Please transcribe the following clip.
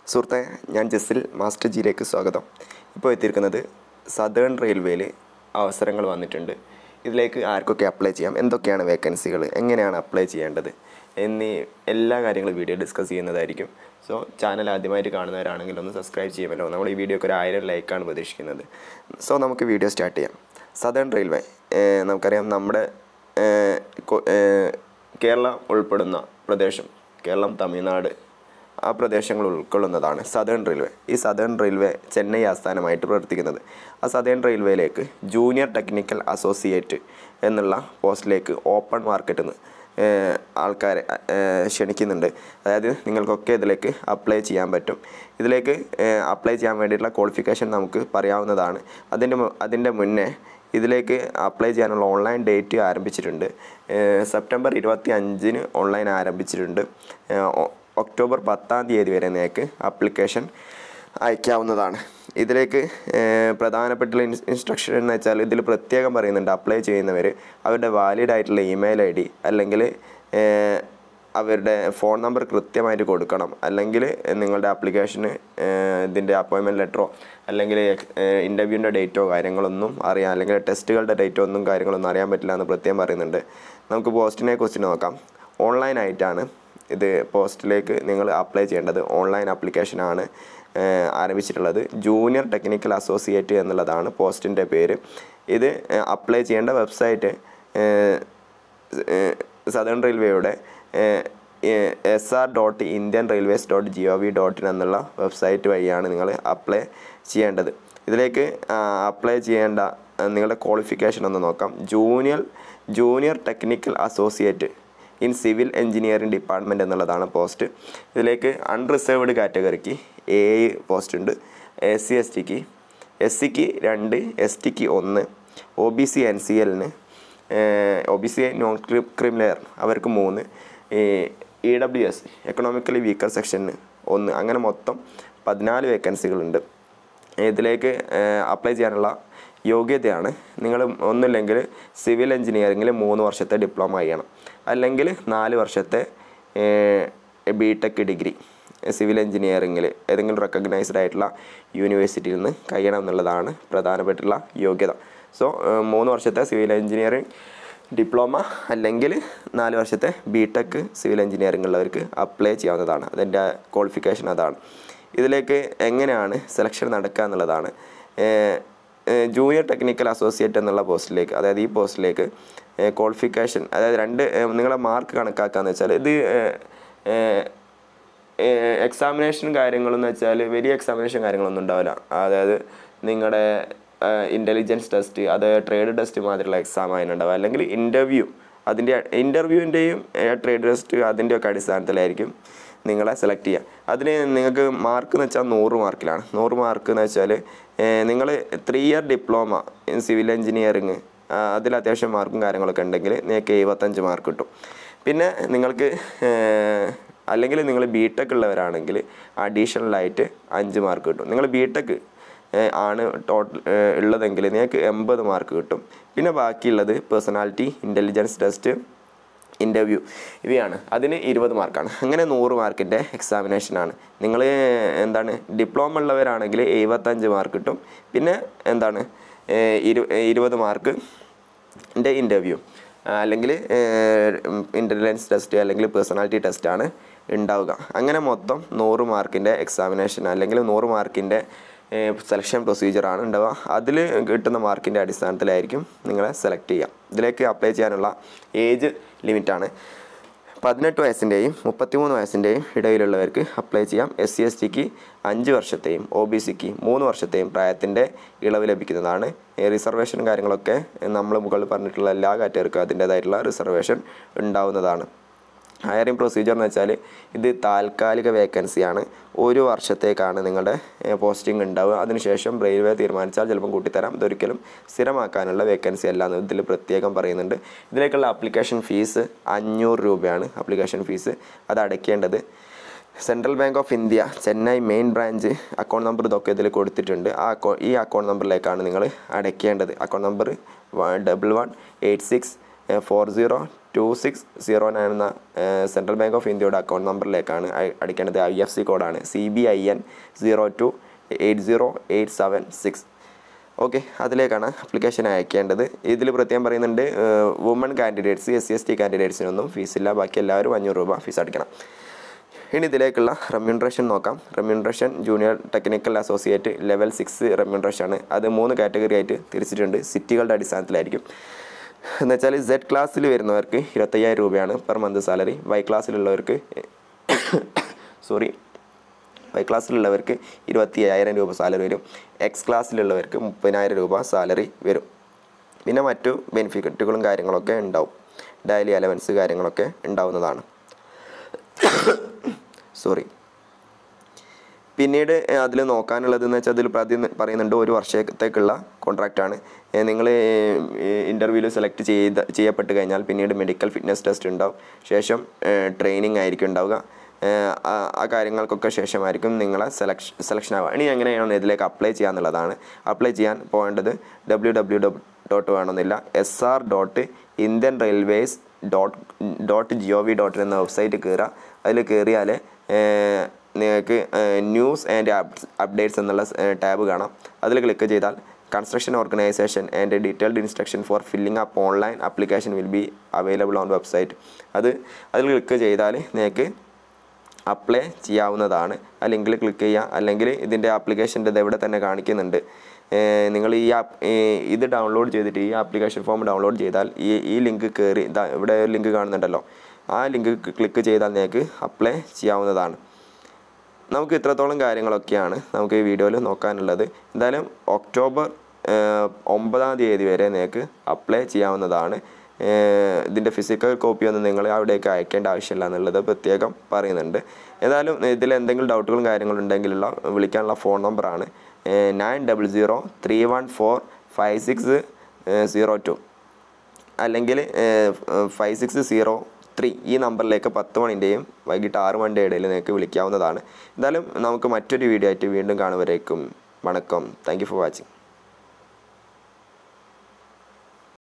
സുഹൃത്തെ ഞാൻ ജസിൽ മാസ്റ്റർ ജിയിലേക്ക് സ്വാഗതം ഇപ്പോൾ എത്തിയിരിക്കുന്നത് സദേൺ റെയിൽവേയിൽ അവസരങ്ങൾ വന്നിട്ടുണ്ട് ഇതിലേക്ക് ആർക്കൊക്കെ അപ്ലൈ ചെയ്യാം എന്തൊക്കെയാണ് വേക്കൻസികൾ എങ്ങനെയാണ് അപ്ലൈ ചെയ്യേണ്ടത് എന്നീ എല്ലാ കാര്യങ്ങളും വീഡിയോ ഡിസ്കസ് ചെയ്യുന്നതായിരിക്കും സോ ചാനൽ ആദ്യമായിട്ട് കാണുന്നവരാണെങ്കിൽ ഒന്ന് സബ്സ്ക്രൈബ് ചെയ്യുമല്ലോ നമ്മൾ ഈ വീഡിയോക്ക് ഒരു ആയിരം ലൈക്കാണ് പ്രതീക്ഷിക്കുന്നത് സോ നമുക്ക് വീഡിയോ സ്റ്റാർട്ട് ചെയ്യാം സദേൺ റെയിൽവേ ഏഹ് നമുക്കറിയാം നമ്മുടെ ഏഹ് കൊ- ഏഹ് കേരളം ഉൾപ്പെടുന്ന പ്രദേശം കേരളം തമിഴ്നാട് ആ പ്രദേശങ്ങൾ ഉൾക്കൊള്ളുന്നതാണ് സദേൺ റെയിൽവേ ഈ സദേൺ റെയിൽവേ ചെന്നൈ ആസ്ഥാനമായിട്ട് പ്രവർത്തിക്കുന്നത് ആ സദേൺ റെയിൽവേയിലേക്ക് ജൂനിയർ ടെക്നിക്കൽ അസോസിയേറ്റ് എന്നുള്ള പോസ്റ്റിലേക്ക് ഓപ്പൺ മാർക്കറ്റിൽ നിന്ന് ഏഹ്, ആൾക്കാരെ ഏഹ്, ക്ഷണിക്കുന്നുണ്ട് അതായത് നിങ്ങൾക്കൊക്കെ ഇതിലേക്ക് അപ്ലൈ ചെയ്യാൻ പറ്റും ഇതിലേക്ക് അപ്ലൈ ചെയ്യാൻ വേണ്ടിയിട്ടുള്ള ക്വാളിഫിക്കേഷൻ നമുക്ക് പറയാവുന്നതാണ് അതിൻ്റെ മു- അതിൻ്റെ മുന്നേ ഇതിലേക്ക് അപ്ലൈ ചെയ്യാനുള്ള ഓൺലൈൻ ഡേറ്റ് ആരംഭിച്ചിട്ടുണ്ട് ഏഹ് സെപ്റ്റംബർ ഇരുപത്തി അഞ്ചിന് ഓൺലൈൻ ആരംഭിച്ചിട്ടുണ്ട് ഏഹ് ഒ- ഒക്ടോബർ പത്താം തീയതി വരെ നിങ്ങൾക്ക് ആപ്ലിക്കേഷൻ അയക്കാവുന്നതാണ് ഇതിലേക്ക് ഏഹ് പ്രധാനപ്പെട്ടുള്ള ഇൻസ് ഇൻസ്ട്രക്ഷൻ എന്ന് വെച്ചാൽ ഇതിൽ പ്രത്യേകം പറയുന്നുണ്ട് അപ്ലൈ ചെയ്യുന്നവർ അവരുടെ വാലിഡ് ആയിട്ടുള്ള ഇമെയിൽ ഐ ഡി അല്ലെങ്കിൽ ഏഹ് അവരുടെ ഫോൺ നമ്പർ കൃത്യമായിട്ട് കൊടുക്കണം അല്ലെങ്കിൽ നിങ്ങളുടെ ആപ്ലിക്കേഷന് ഇതിൻ്റെ അപ്പോയിൻമെൻറ്റ് ലെറ്ററോ അല്ലെങ്കിൽ ഇൻ്റർവ്യൂവിൻ്റെ ഡേറ്റോ കാര്യങ്ങളൊന്നും അറിയാം അല്ലെങ്കിൽ ടെസ്റ്റുകളുടെ ഡേറ്റോ ഒന്നും കാര്യങ്ങളൊന്നും അറിയാൻ പറ്റില്ല എന്ന് പ്രത്യേകം പറയുന്നുണ്ട് നമുക്ക് പോസ്റ്റിനെ കുറിച്ച് നോക്കാം ഓൺലൈനായിട്ടാണ് ഇത് പോസ്റ്റിലേക്ക് നിങ്ങൾ അപ്ലൈ ചെയ്യേണ്ടത് ഓൺലൈൻ ആപ്ലിക്കേഷനാണ് ഏഹ് ആരംഭിച്ചിട്ടുള്ളത് ജൂനിയർ ടെക്നിക്കൽ അസോസിയേറ്റ് എന്നുള്ളതാണ് പോസ്റ്റിൻ്റെ പേര് ഇത് അപ്ലൈ ചെയ്യേണ്ട വെബ്സൈറ്റ് സദേൺ റെയിൽവേയുടെ S R dot Indian railways dot G O V dot in എന്നുള്ള വെബ്സൈറ്റ് വഴിയാണ് നിങ്ങൾ അപ്ലൈ ചെയ്യേണ്ടത് ഇതിലേക്ക് അപ്ലൈ ചെയ്യേണ്ട ആ, നിങ്ങളുടെ ക്വാളിഫിക്കേഷൻ ഒന്ന് നോക്കാം junior junior technical associate in civil engineering department എന്നുള്ളതാണ് പോസ്റ്റ് ഇതിലേക്ക് അൺറിസർവ്ഡ് കാറ്റഗറിക്ക് ഏഴ് പോസ്റ്റ് ഉണ്ട് എസ് സി എസ് ടിക്ക് എസ് സിക്ക് രണ്ട് എസ് ടിക്ക് ഒന്ന് O B C N C എല്ലിന് O B C non creamy layer അവർക്ക് മൂന്ന് E W S economically weaker സെക്ഷന് ഒന്ന് അങ്ങനെ മൊത്തം പതിനാല് വേക്കൻസികളുണ്ട് ഇതിലേക്ക് അപ്ലൈ ചെയ്യാനുള്ള യോഗ്യതയാണ് നിങ്ങൾ ഒന്നുമില്ലെങ്കിൽ സിവിൽ എഞ്ചിനീയറിങ്ങിൽ മൂന്ന് വർഷത്തെ ഡിപ്ലോമ ചെയ്യണം അല്ലെങ്കിൽ നാല് വർഷത്തെ ബി ടെക് ഡിഗ്രി സിവിൽ എഞ്ചിനീയറിങ്ങിൽ ഏതെങ്കിലും റെക്കഗ്നൈസ്ഡ് ആയിട്ടുള്ള യൂണിവേഴ്സിറ്റിയിൽ നിന്ന് കഴിയണം എന്നുള്ളതാണ് പ്രധാനപ്പെട്ടുള്ള യോഗ്യത സോ മൂന്ന് വർഷത്തെ സിവിൽ എഞ്ചിനീയറിംഗ് ഡിപ്ലോമ അല്ലെങ്കിൽ നാല് വർഷത്തെ ബി ടെക് സിവിൽ എഞ്ചിനീയറിംഗ് ഉള്ളവർക്ക് അപ്ലൈ ചെയ്യാവുന്നതാണ് അതിൻ്റെ ക്വാളിഫിക്കേഷൻ അതാണ് ഇതിലേക്ക് എങ്ങനെയാണ് സെലക്ഷൻ നടക്കുക എന്നുള്ളതാണ് ജൂനിയർ ടെക്നിക്കൽ അസോസിയേറ്റ് എന്നുള്ള പോസ്റ്റിലേക്ക് അതായത് ഈ പോസ്റ്റിലേക്ക് ക്വാളിഫിക്കേഷൻ അതായത് രണ്ട് ഏഹ്, നിങ്ങളെ മാർക്ക് കണക്കാക്കാന്ന് വെച്ചാൽ ഇത് എക്സാമിനേഷൻ കാര്യങ്ങളെന്ന് വെച്ചാൽ വലിയ എക്സാമിനേഷൻ കാര്യങ്ങളൊന്നും ഉണ്ടാവില്ല അതായത് നിങ്ങളുടെ ഇൻ്റലിജൻസ് ടെസ്റ്റ് അത് ട്രേഡ് ടെസ്റ്റ് മാതിരിയുള്ള എക്സാം അതിനുണ്ടാവുക അല്ലെങ്കിൽ ഇൻ്റർവ്യൂ അതിൻ്റെ ഇൻ്റർവ്യൂവിൻ്റെയും ട്രേഡ് ടെസ്റ്റ് അതിൻ്റെയൊക്കെ അടിസ്ഥാനത്തിലായിരിക്കും നിങ്ങളെ സെലക്ട് ചെയ്യുക അതിന് നിങ്ങൾക്ക് മാർക്ക് എന്ന് വെച്ചാൽ നൂറ് മാർക്കിലാണ് നൂറ് മാർക്ക് എന്ന് വെച്ചാൽ നിങ്ങൾ three year diploma in civil engineering അതിൽ അത്യാവശ്യം മാർക്കും കാര്യങ്ങളൊക്കെ ഉണ്ടെങ്കിൽ നിങ്ങൾക്ക് എഴുപത്തഞ്ച് മാർക്ക് കിട്ടും പിന്നെ നിങ്ങൾക്ക് ഏഹ്, അല്ലെങ്കിൽ നിങ്ങൾ ബി ടെക് ഉള്ളവരാണെങ്കിൽ അഡീഷണലായിട്ട് അഞ്ച് മാർക്ക് കിട്ടും നിങ്ങൾ ബി ടെക് ആണ് ടോട്ടൽ ഉള്ളതെങ്കിൽ നിങ്ങൾക്ക് എൺപത് മാർക്ക് കിട്ടും പിന്നെ ബാക്കിയുള്ളത് പേഴ്സണാലിറ്റി ഇൻ്റലിജൻസ് ടെസ്റ്റ് ഇൻ്റർവ്യൂ ഇവയാണ് അതിന് ഇരുപത് മാർക്കാണ് അങ്ങനെ നൂറ് മാർക്കിൻ്റെ എക്സാമിനേഷനാണ് നിങ്ങൾ എന്താണ് ഡിപ്ലോമ ഉള്ളവരാണെങ്കിൽ എഴുപത്തഞ്ച് മാർക്ക് കിട്ടും പിന്നെ എന്താണ് ഏഹ് ഇരു ഇരുപത് മാർക്ക് ൻ്റെ ഇൻ്റർവ്യൂ അല്ലെങ്കിൽ ഇൻ്റലിജൻസ് ടെസ്റ്റ് അല്ലെങ്കിൽ പേഴ്സണാലിറ്റി ടെസ്റ്റാണ് ഉണ്ടാവുക അങ്ങനെ മൊത്തം നൂറ് മാർക്കിൻ്റെ എക്സാമിനേഷൻ അല്ലെങ്കിൽ നൂറ് മാർക്കിൻ്റെ സെലക്ഷൻ പ്രൊസീജിയറാണ് ഉണ്ടാവുക അതിൽ കിട്ടുന്ന മാർക്കിൻ്റെ അടിസ്ഥാനത്തിലായിരിക്കും നിങ്ങളെ സെലക്ട് ചെയ്യുക ഇതിലേക്ക് അപ്ലൈ ചെയ്യാനുള്ള ഏജ് ലിമിറ്റാണ് പതിനെട്ട് വയസ്സിൻ്റെയും മുപ്പത്തിമൂന്ന് വയസ്സിൻ്റെയും ഇടയിലുള്ളവർക്ക് അപ്ലൈ ചെയ്യാം എസ് സി എസ് ടിക്ക് അഞ്ച് വർഷത്തെയും ഒ ബി സിക്ക് മൂന്ന് വർഷത്തെയും പ്രായത്തിൻ്റെ ഇളവ് ലഭിക്കുന്നതാണ് ഈ റിസർവേഷനും കാര്യങ്ങളൊക്കെ നമ്മൾ മുകളിൽ പറഞ്ഞിട്ടുള്ള എല്ലാ കാറ്റഗറിക്കും അതിൻ്റേതായിട്ടുള്ള റിസർവേഷൻ ഉണ്ടാവുന്നതാണ് ഹയറിംഗ് പ്രൊസീജിയർ എന്ന് വെച്ചാൽ ഇത് താൽക്കാലിക വേക്കൻസിയാണ് ഒരു വർഷത്തേക്കാണ് നിങ്ങളുടെ പോസ്റ്റിംഗ് ഉണ്ടാവുക അതിനുശേഷം റെയിൽവേ തീരുമാനിച്ചാൽ ചിലപ്പം കൂട്ടിത്തരാം ഇതൊരിക്കലും സ്ഥിരമാക്കാനുള്ള വേക്കൻസി അല്ല എന്ന് ഇതിൽ പ്രത്യേകം പറയുന്നുണ്ട് ഇതിലേക്കുള്ള ആപ്ലിക്കേഷൻ ഫീസ് അഞ്ഞൂറ് രൂപയാണ് ആപ്ലിക്കേഷൻ ഫീസ് അത് അടയ്ക്കേണ്ടത് Central Bank of India Chennai main branch account number ഇതൊക്കെ ഇതിൽ കൊടുത്തിട്ടുണ്ട് ആ അക്കൗ ഈ അക്കൗണ്ട് നമ്പറിലേക്കാണ് നിങ്ങൾ അടയ്ക്കേണ്ടത് account number double one eight six four zero two six zero nine എന്ന സെൻട്രൽ ബാങ്ക് ഓഫ് ഇന്ത്യയുടെ അക്കൗണ്ട് നമ്പറിലേക്കാണ് അയ- അടിക്കേണ്ടത് ഐ എഫ് സി കോഡാണ് C B I N zero two eight zero eight seven six okay അതിലേക്കാണ് അപ്ലിക്കേഷൻ അയക്കേണ്ടത് ഇതിൽ പ്രത്യേകം പറയുന്നുണ്ട് women candidates S C S T കാൻഡിഡേറ്റ്സിനൊന്നും ഫീസില്ല ബാക്കി എല്ലാവരും അഞ്ഞൂറ് രൂപ ഫീസ് അടയ്ക്കണം ഇനി ഇതിലേക്കുള്ള റെമ്യൂണറേഷൻ നോക്കാം remuneration junior technical associate level six remuneration ആണ് അത് മൂന്ന് കാറ്റഗറി ആയിട്ട് തിരിച്ചിട്ടുണ്ട് സിറ്റികളുടെ അടിസ്ഥാനത്തിലായിരിക്കും എന്ന് വെച്ചാൽ സെഡ് ക്ലാസ്സിൽ വരുന്നവർക്ക് ഇരുപത്തയ്യായിരം രൂപയാണ് പെർ മന്ത് സാലറി വൈ ക്ലാസ്സിലുള്ളവർക്ക് സോറി വൈ ക്ലാസ്സിലുള്ളവർക്ക് ഇരുപത്തി അയ്യായിരം രൂപ സാലറി വരും എക്സ് ക്ലാസ്സിലുള്ളവർക്ക് മുപ്പതിനായിരം രൂപ സാലറി വരും പിന്നെ മറ്റു ബെനിഫിറ്റുകളും കാര്യങ്ങളൊക്കെ ഉണ്ടാവും ഡെയിലി അലവൻസ് കാര്യങ്ങളൊക്കെ ഉണ്ടാവുന്നതാണ് സോറി പിന്നീട് അതിൽ നോക്കാനുള്ളത് എന്ന് വെച്ചാൽ അതിൽ പ്രതി പറയുന്നുണ്ട് ഒരു വർഷത്തേക്കുള്ള കോൺട്രാക്റ്റാണ് നിങ്ങൾ ഇൻ്റർവ്യൂവിൽ സെലക്ട് ചെയ്ത ചെയ്യപ്പെട്ട് കഴിഞ്ഞാൽ പിന്നീട് മെഡിക്കൽ ഫിറ്റ്നസ് ടെസ്റ്റ് ഉണ്ടാവും ശേഷം ട്രെയിനിങ് ആയിരിക്കും ഉണ്ടാവുക ഏഹ് ആ- ആ കാര്യങ്ങൾക്കൊക്കെ ശേഷമായിരിക്കും നിങ്ങളെ സെലക്ഷൻ സെലക്ഷൻ ആവുക ഇനി എങ്ങനെയാണ് ഇതിലേക്ക് അപ്ലൈ ചെയ്യാന്നുള്ളതാണ് അപ്ലൈ ചെയ്യാൻ പോകേണ്ടത് ഡബ്ല്യൂ ഡബ്ല്യൂ ഡോട്ട് വേണമെന്നില്ല S R dot Indian railways dot dot G O V dot എന്ന വെബ്സൈറ്റ് കയറുക അതിൽ കയറിയാൽ നിങ്ങൾക്ക് ന്യൂസ് ആൻഡ് അപ്ഡേറ്റ്സ് എന്നുള്ള ടാബ് കാണാം അതിൽ ക്ലിക്ക് ചെയ്താൽ construction organisation and detailed instruction for filling up online application will be available on website അത് അതിൽ ക്ലിക്ക് ചെയ്താൽ നിങ്ങൾക്ക് അപ്ലൈ ചെയ്യാവുന്നതാണ് ആ ലിങ്കിൽ ക്ലിക്ക് ചെയ്യുക അല്ലെങ്കിൽ ഇതിൻ്റെ ആപ്ലിക്കേഷൻ്റെ ഇത് ഇവിടെ തന്നെ കാണിക്കുന്നുണ്ട് ഏഹ് നിങ്ങൾ ഈ ആപ്പ് ഇത് ഡൗൺലോഡ് ചെയ്തിട്ട് ഈ ആപ്ലിക്കേഷൻ ഫോം ഡൗൺലോഡ് ചെയ്താൽ ഈ ഈ ലിങ്ക് കയറി ഇതാ ഇവിടെ ഒരു ലിങ്ക് കാണുന്നുണ്ടല്ലോ ആ ലിങ്ക് ക്ലിക്ക് ചെയ്താൽ നിങ്ങൾക്ക് അപ്ലൈ ചെയ്യാവുന്നതാണ് നമുക്ക് ഇത്രത്തോളം കാര്യങ്ങളൊക്കെയാണ് നമുക്ക് ഈ വീഡിയോയിൽ നോക്കാനുള്ളത് എന്തായാലും ഒക്ടോബർ ഏഹ്, ഒമ്പതാം തീയതി വരെ നിങ്ങൾക്ക് അപ്ലൈ ചെയ്യാവുന്നതാണ് ഏഹ്, ഇതിൻ്റെ ഫിസിക്കൽ കോപ്പി ഒന്നും നിങ്ങൾ അവിടേക്ക് അയക്കേണ്ട ആവശ്യമില്ല എന്നുള്ളത് പ്രത്യേകം പറയുന്നുണ്ട് ഏതായാലും ഇതിൽ എന്തെങ്കിലും ഡൗട്ടുകളും കാര്യങ്ങളും ഉണ്ടെങ്കിലുള്ള വിളിക്കാനുള്ള ഫോൺ നമ്പറാണ് nine double zero three one four five six zero two അല്ലെങ്കിൽ ഫൈവ് സിക്സ് സീറോ ത്രീ ഈ നമ്പറിലേക്ക് പത്ത് മണിൻ്റെയും വൈകിട്ട് ആറ് മണിൻ്റെ ഇടയിൽ നിങ്ങൾക്ക് വിളിക്കാവുന്നതാണ് എന്തായാലും നമുക്ക് മറ്റൊരു വീഡിയോ ആയിട്ട് വീണ്ടും കാണുവരേക്കും വണക്കം താങ്ക് യു ഫോർ വാച്ചിങ്